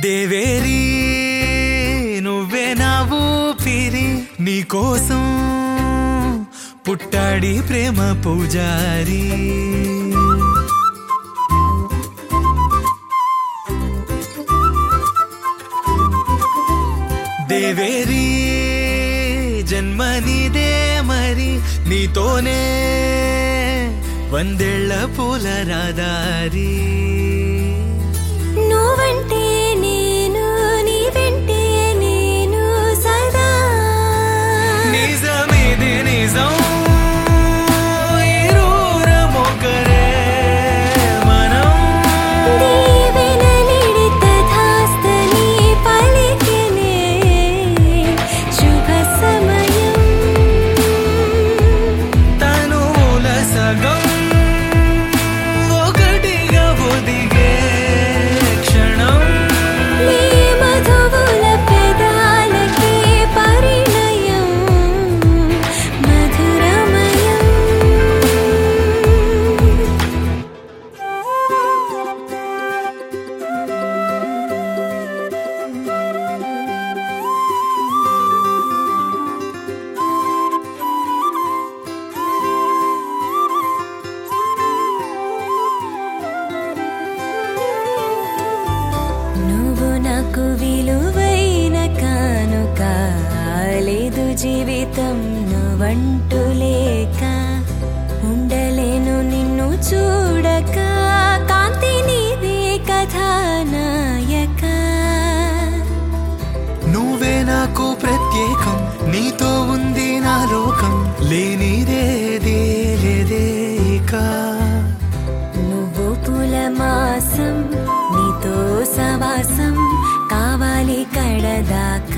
దేవేరి నువ్వే నా ఊపిరి నీకోసం పుట్టాడి ప్రేమ పూజారి దేవేరి జన్మనిదే మరి నీతోనే వందేళ్ల పూల రాదారి నువ్వంటే నేను నీ వెంటే నేను సదా నిజమిది నిజం ఇరువురమొకరే మనం దీవెన నిడిత ధాస్తని పలికినే శుభ సమయం తనుల సగం ఒకటిగా ఒదిగే క్షణం నీ మధువుల పెదాలకి పరిణయం మధురమయం నువ్వు నాకు విలువైన కానుక లేదు జీవితం నువ్వంటూ లేక ఉండలేను నిన్ను చూడక కాంతి నీదే కథానాయక నువ్వే నాకు ప్రత్యేకం నీతో ఉంది నా లోకం లేనిదేదే లేదే ఇక నువ్వు పుల మాసం నీతో సవాసం కావాలి కడదాకా